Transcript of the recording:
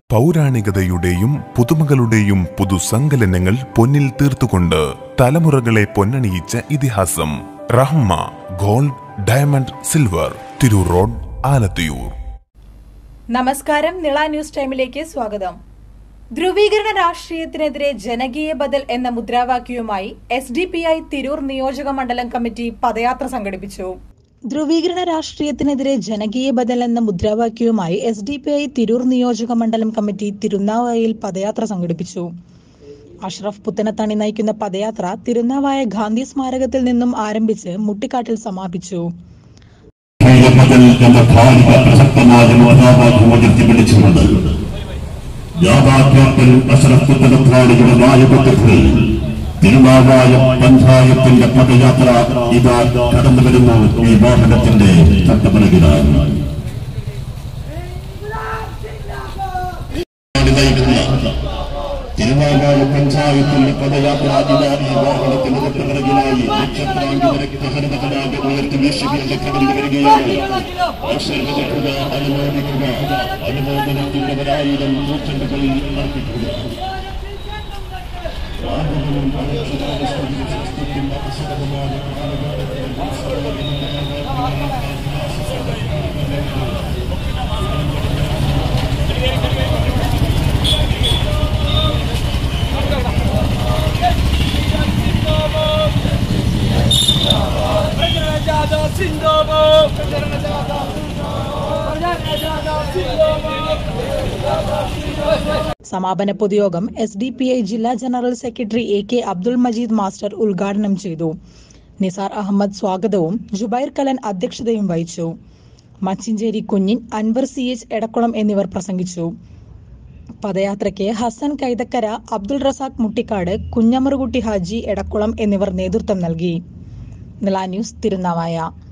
പൗരാണികതയുടെയും പുതുമകളുടെയും പുതുസങ്കലനങ്ങൾ പൊന്നിൽ തീർത്തുകൊണ്ട് തലമുറകളെ പൊന്നണിയിച്ച ഇതിഹാസം Rahma gold diamond silver Tirur road Alathiyur നമസ്കാരം നിള ന്യൂസ് ടൈമിലേക്ക് സ്വാഗതം ധ്രുവീകരണ രാഷ്ട്രീയത്തിനെതിരെ ജനകീയ ബദൽ എന്ന മുദ്രാവാക്യവുമായി S D P I Tirur നിയോജക മണ്ഡലം കമ്മിറ്റി പദയാത്ര സംഘടിപ്പിച്ചു ധ്രുവീകരണ രാഷ്ട്രീയത്തിനെതിരെ ജനകീയ ബദൽ എന്ന മുദ്രാവാക്യവുമായി S D P I Tirur നിയോജക മണ്ഡലം കമ്മിറ്റി തിരുനാവായയിൽ പദയാത്ര സംഘടിപ്പിച്ചു അഷ്റഫ് പുത്തനത്താണി നയിക്കുന്ന പദയാത്ര തിരുനാവായ ഗാന്ധി സ്മാരകത്തിൽ നിന്നും ആരംഭിച്ച് മുട്ടിക്കാട്ടിൽ സമാപിച്ചു ബദൽ എന്ന ഭാരിക പ്രസക്തമായ മുദ്രാവാക്യം ഉയർത്തിപ്പിടിച്ചുകൊണ്ട് യാഥാർത്ഥ്യത്തിൽ അഷറഫ് തലത്രാളിയുടെ നായകത്വത്തിൽ തിരുനാവായ പഞ്ചായത്തിന്റെ പദയാത്ര ഇതാ കടന്നു വരുന്നു ഈ വാഹനത്തിന്റെ ചട്ടപ്പനകിലാണ് തിരുനാവായ പഞ്ചായത്തിന്റെ പദയാത്ര ഇതാ ഈ വാഹനത്തിന്റെ തൊട്ടുപിറകിലായി നക്ഷത്രാങ്കിത രക്തഹരിതകലാകെ ഉയർത്തി വീശുകയൊക്കെ കടന്നു വരികയാണ് ആശീർവദിക്കുക അനുമോദിക്കുക അനുമോദനത്തിന്റെ ഒരായിരം നൂറ്റണ്ടുകളിൽ അർപ്പിക്കുക Raja Sindhabo! Raja Sindhabo! സമാപന പൊതുയോഗം എസ് ഡി പി ഐ ജില്ലാ general secretary A K Abdul Majeed master ഉദ്ഘാടനം ചെയ്തു നിസാർ അഹമ്മദ് സ്വാഗതവും ജുബൈർ കലൻ അധ്യക്ഷതയും വഹിച്ചു മച്ചിഞ്ചേരി കുഞ്ഞിൻ അൻവർ സി എച്ച് എടക്കുളം എന്നിവർ പ്രസംഗിച്ചു പദയാത്രയ്ക്ക് ഹസൻ കൈതക്കര അബ്ദുൾ റസാഖ് മുട്ടിക്കാട് കുഞ്ഞമറുകുട്ടി ഹാജി എടക്കുളം എന്നിവർ നേതൃത്വം നൽകി നില ന്യൂസ് തിരുനാവായ